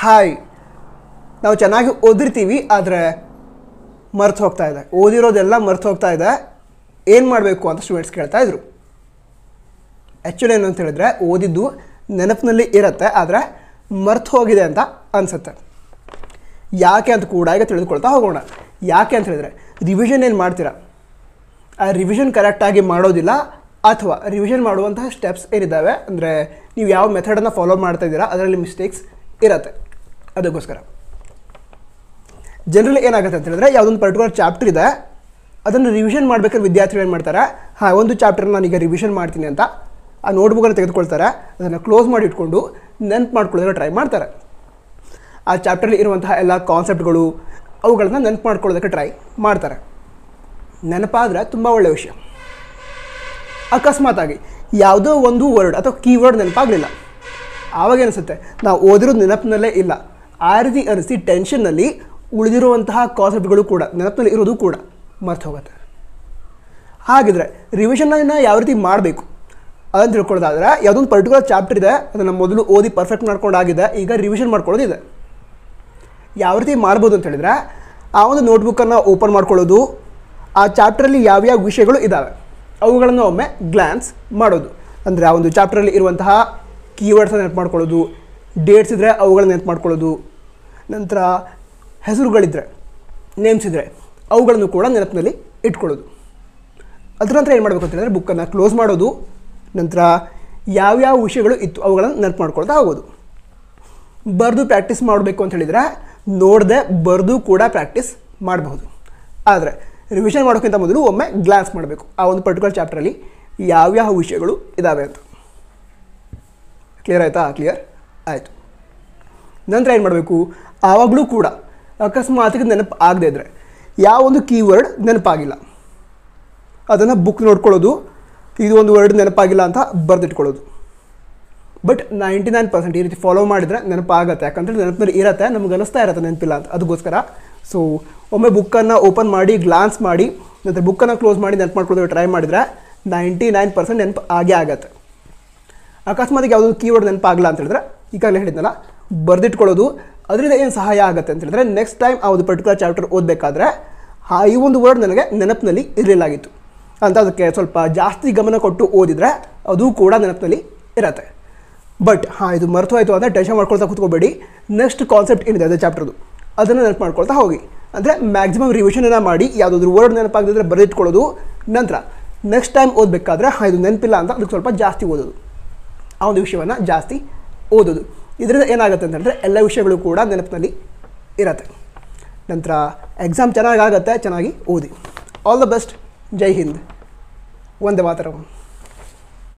hi ನಾವು ಚೆನ್ನಾಗಿ ಓದಿರ್ತೀವಿ ಆದರೆ ಮರ್ತು ಹೋಗ್ತಾ ಇದೆ ಓದಿರೋದೆಲ್ಲ ಮರ್ತು ಹೋಗ್ತಾ ಇದೆ ಏನು ಮಾಡಬೇಕು ಅಂತ ಸ್ಟೂಡೆಂಟ್ಸ್ ಕೇಳ್ತಾ ಇದ್ರು ಆ್ಯಕ್ಚುಲಿ ಏನು ಅಂತ ಹೇಳಿದ್ರೆ ಓದಿದ್ದು ನೆನಪಿನಲ್ಲಿ ಇರುತ್ತೆ ಆದರೆ ಮರ್ತು ಹೋಗಿದೆ ಅಂತ ಅನಿಸುತ್ತೆ ಯಾಕೆ ಅಂತ ಕೂಡ ಈಗ ತಿಳಿದುಕೊಳ್ತಾ ಹೋಗೋಣ ಯಾಕೆ ಅಂತ ಹೇಳಿದ್ರೆ ರಿವಿಷನ್ ಏನು ಮಾಡ್ತೀರಾ ಆ ರಿವಿಷನ್ ಕರೆಕ್ಟಾಗಿ ಮಾಡೋದಿಲ್ಲ ಅಥವಾ ರಿವಿಷನ್ ಮಾಡುವಂತಹ ಸ್ಟೆಪ್ಸ್ ಏನಿದ್ದಾವೆ ಅಂದರೆ ನೀವು ಯಾವ ಮೆಥಡನ್ನು ಫಾಲೋ ಮಾಡ್ತಾ ಇದ್ದೀರಾ ಅದರಲ್ಲಿ ಮಿಸ್ಟೇಕ್ಸ್ ಇರತ್ತೆ ಅದಕ್ಕೋಸ್ಕರ ಜನರಲಿ ಏನಾಗುತ್ತೆ ಅಂತ ಹೇಳಿದ್ರೆ ಯಾವುದೊಂದು ಪರ್ಟಿಕ್ಯುಲರ್ ಚಾಪ್ಟರ್ ಇದೆ ಅದನ್ನು ರಿವಿಷನ್ ಮಾಡ್ಬೇಕಾದ್ರೆ ವಿದ್ಯಾರ್ಥಿಗಳು ಏನು ಮಾಡ್ತಾರೆ ಹಾಂ ಒಂದು ಚಾಪ್ಟರ್ನ ನಾನೀಗ ರಿವಿಷನ್ ಮಾಡ್ತೀನಿ ಅಂತ ಆ ನೋಟ್ಬುಕ್ಕನ್ನು ತೆಗೆದುಕೊಳ್ತಾರೆ ಅದನ್ನು ಕ್ಲೋಸ್ ಮಾಡಿ ಇಟ್ಕೊಂಡು ನೆನ್ಪು ಮಾಡ್ಕೊಳ್ಳೋದಕ್ಕೆ ಟ್ರೈ ಮಾಡ್ತಾರೆ ಆ ಚಾಪ್ಟರ್ಲಿ ಇರುವಂತಹ ಎಲ್ಲ ಕಾನ್ಸೆಪ್ಟ್ಗಳು ಅವುಗಳನ್ನ ನೆನಪು ಮಾಡ್ಕೊಳ್ಳೋದಕ್ಕೆ ಟ್ರೈ ಮಾಡ್ತಾರೆ ನೆನಪಾದರೆ ತುಂಬ ಒಳ್ಳೆಯ ವಿಷಯ ಅಕಸ್ಮಾತಾಗಿ ಯಾವುದೋ ಒಂದು ವರ್ಡ್ ಅಥವಾ ಕೀವರ್ಡ್ ನೆನಪಾಗಲಿಲ್ಲ ಆವಾಗ ಅನಿಸುತ್ತೆ ನಾವು ಓದಿರೋದು ನೆನಪಿನಲ್ಲೇ ಇಲ್ಲ ಆ ರೀತಿ ಅನಿಸಿ ಟೆನ್ಷನ್ನಲ್ಲಿ ಉಳಿದಿರುವಂತಹ ಕಾನ್ಸೆಪ್ಟ್ಗಳು ಕೂಡ ನೆನಪಿನಲ್ಲಿ ಇರೋದು ಕೂಡ ಮರ್ತು ಹೋಗುತ್ತೆ ಹಾಗಿದ್ರೆ ರಿವಿಷನ್ನ ಯಾವ ರೀತಿ ಮಾಡಬೇಕು ಅದನ್ನು ತಿಳ್ಕೊಳ್ಳೋದಾದ್ರೆ ಯಾವುದೊಂದು ಪರ್ಟಿಕ್ಯುಲರ್ ಚಾಪ್ಟರ್ ಇದೆ ಅದನ್ನು ಮೊದಲು ಓದಿ ಪರ್ಫೆಕ್ಟ್ ಮಾಡ್ಕೊಂಡಾಗಿದೆ ಈಗ ರಿವಿಷನ್ ಮಾಡ್ಕೊಳ್ಳೋದಿದೆ ಯಾವ ರೀತಿ ಮಾಡ್ಬೋದು ಅಂತ ಹೇಳಿದ್ರೆ ಆ ಒಂದು ನೋಟ್ಬುಕ್ಕನ್ನು ಓಪನ್ ಮಾಡ್ಕೊಳ್ಳೋದು ಆ ಚಾಪ್ಟ್ರಲ್ಲಿ ಯಾವ್ಯಾವ ವಿಷಯಗಳು ಇದ್ದಾವೆ ಅವುಗಳನ್ನು ಒಮ್ಮೆ ಗ್ಲ್ಯಾನ್ಸ್ ಮಾಡೋದು ಅಂದರೆ ಆ ಒಂದು ಚಾಪ್ಟ್ರಲ್ಲಿ ಇರುವಂತಹ ಕೀವರ್ಡ್ಸನ್ನು ನೆನಪು ಮಾಡ್ಕೊಳ್ಳೋದು ಡೇಟ್ಸ್ ಇದ್ದರೆ ಅವುಗಳನ್ನ ನೆನಪು ಮಾಡ್ಕೊಳ್ಳೋದು ನಂತರ ಹೆಸರುಗಳಿದ್ದರೆ ನೇಮ್ಸ್ ಇದ್ದರೆ ಅವುಗಳನ್ನು ಕೂಡ ನೆನಪಿನಲ್ಲಿ ಇಟ್ಕೊಳ್ಳೋದು ಅದರ ನಂತರ ಏನು ಮಾಡಬೇಕು ಅಂತ ಹೇಳಿದ್ರೆ ಬುಕ್ಕನ್ನು ಕ್ಲೋಸ್ ಮಾಡೋದು ನಂತರ ಯಾವ್ಯಾವ ವಿಷಯಗಳು ಇತ್ತು ಅವುಗಳನ್ನು ನೆನಪು ಮಾಡ್ಕೊಳ್ತಾ ಹೋಗೋದು ಬರೆದು ಪ್ರಾಕ್ಟೀಸ್ ಮಾಡಬೇಕು ಅಂತ ಹೇಳಿದರೆ ನೋಡದೆ ಬರೆದು ಕೂಡ ಪ್ರಾಕ್ಟೀಸ್ ಮಾಡಬಹುದು ಆದರೆ ರಿವಿಷನ್ ಮಾಡೋಕ್ಕಿಂತ ಮೊದಲು ಒಮ್ಮೆ ಗ್ಲಾನ್ಸ್ ಮಾಡಬೇಕು ಆ ಒಂದು ಪರ್ಟಿಕ್ಯುಲರ್ ಚಾಪ್ಟ್ರಲ್ಲಿ ಯಾವ್ಯಾವ ವಿಷಯಗಳು ಇದ್ದಾವೆ ಅಂತ ಕ್ಲಿಯರ್ ಆಯಿತಾ ಕ್ಲಿಯರ್ ಆಯಿತು ನಂತರ ಏನು ಮಾಡಬೇಕು ಆವಾಗಲೂ ಕೂಡ ಅಕಸ್ಮಾತಿಗೆ ನೆನಪು ಆಗದೇ ಇದ್ದರೆ ಯಾವ ಒಂದು ಕೀವರ್ಡ್ ನೆನಪಾಗಿಲ್ಲ ಅದನ್ನು ಬುಕ್ ನೋಡ್ಕೊಳ್ಳೋದು ಇದು ಒಂದು ವರ್ಡ್ ನೆನಪಾಗಿಲ್ಲ ಅಂತ ಬರೆದಿಟ್ಕೊಳ್ಳೋದು ಬಟ್ ನೈಂಟಿ ನೈನ್ ಪರ್ಸೆಂಟ್ ಈ ರೀತಿ ಫಾಲೋ ಮಾಡಿದರೆ ನೆನಪಾಗತ್ತೆ ಯಾಕಂದರೆ ನೆನಪಿನಲ್ಲಿ ಇರತ್ತೆ ನಮ್ಗೆ ಅನಿಸ್ತಾ ಇರತ್ತೆ ನೆನಪಿಲ್ಲ ಅಂತ ಅದಕ್ಕೋಸ್ಕರ ಸೊ ಒಮ್ಮೆ ಬುಕ್ಕನ್ನು ಓಪನ್ ಮಾಡಿ ಗ್ಲಾನ್ಸ್ ಮಾಡಿ ನಂತರ ಬುಕ್ಕನ್ನು ಕ್ಲೋಸ್ ಮಾಡಿ ನೆನಪು ಮಾಡ್ಕೊಳ್ಳೋದು ಟ್ರೈ ಮಾಡಿದರೆ ನೈಂಟಿ ನೈನ್ ಪರ್ಸೆಂಟ್ ನೆನಪು ಆಗೇ ಆಗತ್ತೆ ಅಕಸ್ಮಾತಿಗೆ ಯಾವುದೊಂದು ಕೀವರ್ಡ್ ನೆನಪಾಗಲ್ಲ ಅಂತ ಹೇಳಿದ್ರೆ ಈಗಾಗಲೇ ಹೇಳಿದ್ನಲ್ಲ ಬರೆದಿಟ್ಕೊಳ್ಳೋದು ಅದರಿಂದ ಏನು ಸಹಾಯ ಆಗುತ್ತೆ ಅಂತ ಹೇಳಿದ್ರೆ ನೆಕ್ಸ್ಟ್ ಟೈಮ್ ಆ ಒಂದು ಪರ್ಟಿಕ್ಯುಲರ್ ಚಾಪ್ಟರ್ ಓದಬೇಕಾದ್ರೆ ಆ ಈ ಒಂದು ವರ್ಡ್ ನನಗೆ ನೆನಪಿನಲ್ಲಿ ಇರಲಿಲ್ಲಾಗಿತ್ತು ಅಂತ ಅದಕ್ಕೆ ಸ್ವಲ್ಪ ಜಾಸ್ತಿ ಗಮನ ಕೊಟ್ಟು ಓದಿದರೆ ಅದು ಕೂಡ ನೆನಪಿನಲ್ಲಿ ಇರತ್ತೆ ಬಟ್ ಹಾಂ ಇದು ಮರೆತು ಹೋಯಿತು ಅಂದರೆ ಟೆನ್ಷನ್ ಮಾಡ್ಕೊಳ್ತಾ ಕೂತ್ಕೋಬೇಡಿ ನೆಕ್ಸ್ಟ್ ಕಾನ್ಸೆಪ್ಟ್ ಏನಿದೆ ಅದೇ ಚಾಪ್ಟರ್ದು ಅದನ್ನು ನೆನಪು ಮಾಡ್ಕೊಳ್ತಾ ಹೋಗಿ ಅಂದರೆ ಮ್ಯಾಕ್ಸಿಮಮ್ ರಿವಿಷನನ್ನು ಮಾಡಿ ಯಾವುದಾದ್ರೂ ವರ್ಡ್ ನೆನಪಾಗದಿದ್ರೆ ಬರೆದಿಟ್ಕೊಳ್ಳೋದು ನಂತರ ನೆಕ್ಸ್ಟ್ ಟೈಮ್ ಓದಬೇಕಾದ್ರೆ ಹಾಂ ಇದು ನೆನಪಿಲ್ಲ ಅಂತ ಅದಕ್ಕೆ ಸ್ವಲ್ಪ ಜಾಸ್ತಿ ಓದೋದು ಆ ಒಂದು ವಿಷಯವನ್ನು ಜಾಸ್ತಿ ಓದೋದು ಇದರಿಂದ ಏನಾಗುತ್ತೆ ಅಂತ ಹೇಳಿದ್ರೆ ಎಲ್ಲ ವಿಷಯಗಳು ಕೂಡ ನೆನಪಿನಲ್ಲಿ ಇರತ್ತೆ ನಂತರ ಎಕ್ಸಾಮ್ ಚೆನ್ನಾಗಾಗತ್ತೆ ಚೆನ್ನಾಗಿ ಓದಿ all the best Jai Hind ಒಂದೇ ಮಾತರಂ